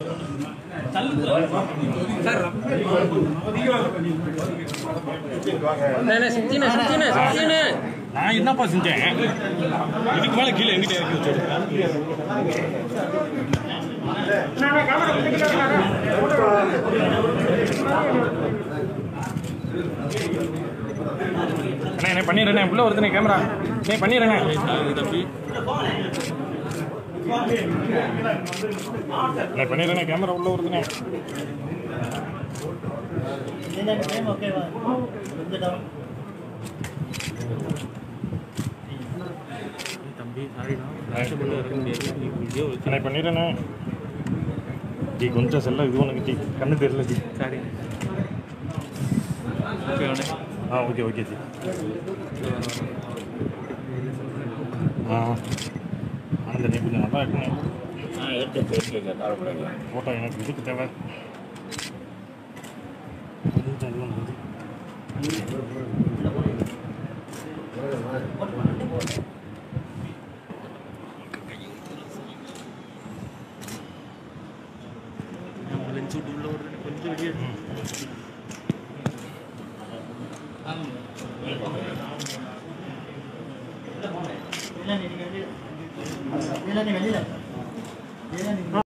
நான் என்னப்பா செஞ்சேன் இதுக்கு மேல கீழே எங்கிட்ட இறக்கி வச்சிருக்கேன் அண்ணா என்ன பண்ணிடுறேன் உள்ள வருதுண்ணே கேமரா நீ பண்ணிடுறேண்ணே தம்பி நான் பண்ணிடுறேன் கேமரா உள்ள வருதுண்ணே நான் பண்ணிடுறேண்ணே ஜி கொஞ்சம் செல்ல இது உனக்கு ஜி கண்ணு தெரியல ஜி சாரி ஆ ஓகே ஓகே ஜி ஆ அந்த நீ கொஞ்சம் நல்லா இருக்கணும் ஃபோட்டோ எனக்கு இதுக்கு தேவை கொஞ்சம் இது வந்து லென்ஸ் விட்டு உள்ள ஒரு கொஞ்சம் வெளியே வெளியில நீ வெளியில நீ வெளியில வெளியில நீ